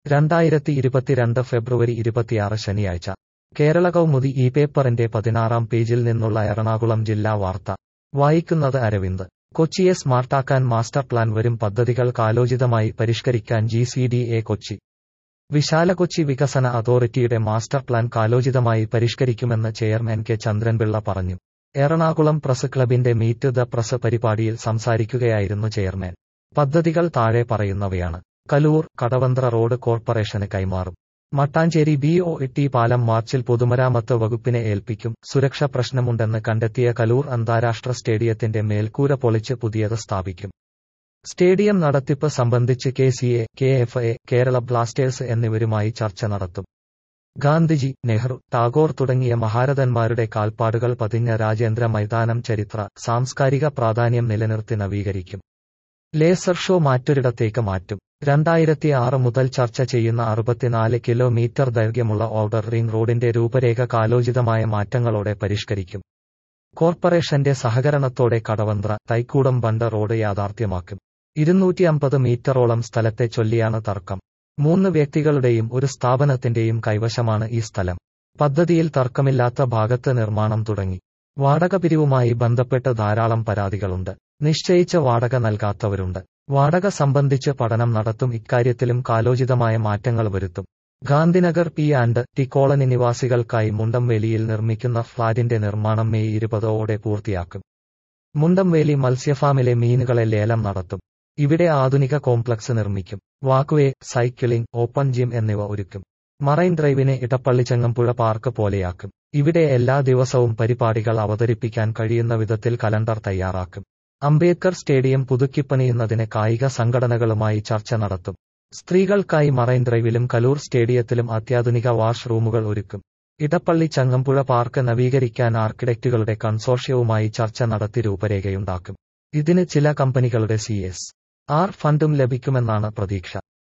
രണ്ടായിരത്തി ഇരുപത്തിരണ്ട് ഫെബ്രുവരി ഇരുപത്തിയാറ് ശനിയാഴ്ച കേരള കൗമുദി ഈ പേപ്പറിന്റെ പതിനാറാം പേജിൽ നിന്നുള്ള എറണാകുളം ജില്ലാ വാർത്ത വായിക്കുന്നത് അരവിന്ദ് കൊച്ചിയെ സ്മാർട്ടാക്കാൻ മാസ്റ്റർ പ്ലാൻ വരും പദ്ധതികൾ കാലോചിതമായി പരിഷ്കരിക്കാൻ G C D A Kochi വിശാല കൊച്ചി വികസന അതോറിറ്റിയുടെ master plan കാലോചിതമായി പരിഷ്കരിക്കുമെന്ന് chairman K Chandran Pillai പറഞ്ഞു എറണാകുളം പ്രസ് ക്ലബിന്റെ മീറ്റ് ദ പ്രസ് പരിപാടിയിൽ സംസാരിക്കുകയായിരുന്നു ചെയർമാൻ പദ്ധതികൾ താഴെ പറയുന്നവയാണ് കലൂർ കടവന്ത്ര റോഡ് കോർപ്പറേഷന് കൈമാറും മട്ടാഞ്ചേരി ബി ഒ ടി പാലം മാർച്ചിൽ പൊതുമരാമത്ത് വകുപ്പിനെ ഏൽപ്പിക്കും സുരക്ഷ പ്രശ്നമുണ്ടെന്ന് കണ്ടെത്തിയ കലൂർ അന്താരാഷ്ട്ര സ്റ്റേഡിയത്തിന്റെ മേൽക്കൂര പൊളിച്ച് പുതിയത് സ്ഥാപിക്കും സ്റ്റേഡിയം നടത്തിപ്പ് സംബന്ധിച്ച് K C A K F A Kerala Blasters എന്നിവരുമായി ചർച്ച നടത്തും ഗാന്ധിജി നെഹ്റു ടാഗോർ തുടങ്ങിയ മഹാരഥന്മാരുടെ കാൽപ്പാടുകൾ പതിഞ്ഞ രാജേന്ദ്ര മൈതാനം ചരിത്ര സാംസ്കാരിക പ്രാധാന്യം നിലനിർത്തി നവീകരിക്കും ലേസർ ഷോ മറ്റൊരിടത്തേക്ക് മാറ്റും രണ്ടായിരത്തി ആറ് മുതൽ ചർച്ച ചെയ്യുന്ന അറുപത്തിനാല് കിലോമീറ്റർ ദൈർഘ്യമുള്ള ഔട്ടർ റിംഗ് റോഡിന്റെ രൂപരേഖ കാലോചിതമായ മാറ്റങ്ങളോടെ പരിഷ്കരിക്കും കോർപ്പറേഷന്റെ സഹകരണത്തോടെ കടവന്ത്ര തൈക്കൂടം ബണ്ട് റോഡ് യാഥാർത്ഥ്യമാക്കും ഇരുന്നൂറ്റി അമ്പത് മീറ്ററോളം സ്ഥലത്തെ ചൊല്ലിയാണ് തർക്കം മൂന്ന് വ്യക്തികളുടെയും ഒരു സ്ഥാപനത്തിന്റെയും കൈവശമാണ് ഈ സ്ഥലം പദ്ധതിയിൽ തർക്കമില്ലാത്ത ഭാഗത്ത് നിർമ്മാണം തുടങ്ങി വാടക പിരിവുമായി ബന്ധപ്പെട്ട് ധാരാളം പരാതികളുണ്ട് നിശ്ചയിച്ച വാടക നൽകാത്തവരുണ്ട് വാടക സംബന്ധിച്ച് പഠനം നടത്തും ഇക്കാര്യത്തിലും കാലോചിതമായ മാറ്റങ്ങൾ വരുത്തും Gandhinagar P and T colony നിവാസികൾക്കായി മുണ്ടംവേലിയിൽ നിർമ്മിക്കുന്ന ഫ്ളാറ്റിന്റെ നിർമ്മാണം മെയ് ഇരുപതോടെ പൂർത്തിയാക്കും മുണ്ടംവേലി മത്സ്യഫാമിലെ മീനുകളെ ലേലം നടത്തും ഇവിടെ ആധുനിക കോംപ്ലക്സ് നിർമ്മിക്കും വാക്വേ സൈക്കിളിംഗ് ഓപ്പൺ ജിം എന്നിവ ഒരുക്കും മറൈൻ ഡ്രൈവിനെ ഇടപ്പള്ളിച്ചങ്ങമ്പുഴ പാർക്ക് പോലെയാക്കും ഇവിടെ എല്ലാ ദിവസവും പരിപാടികൾ അവതരിപ്പിക്കാൻ കഴിയുന്ന വിധത്തിൽ കലണ്ടർ തയ്യാറാക്കും അംബേദ്കർ സ്റ്റേഡിയം പുതുക്കിപ്പണിയുന്നതിന് കായിക സംഘടനകളുമായി ചർച്ച നടത്തും സ്ത്രീകൾക്കായി മറൈൻ ഡ്രൈവിലും കലൂർ സ്റ്റേഡിയത്തിലും അത്യാധുനിക വാഷ് റൂമുകൾ ഒരുക്കും ഇടപ്പള്ളി ചങ്ങമ്പുഴ പാർക്ക് നവീകരിക്കാൻ ആർക്കിടെക്റ്റുകളുടെ കൺസോർഷ്യവുമായി ചർച്ച നടത്തി രൂപരേഖയുണ്ടാക്കും ഇതിന് ചില കമ്പനികളുടെ സി എസ് ആർ ഫണ്ടും ലഭിക്കുമെന്നാണ് പ്രതീക്ഷ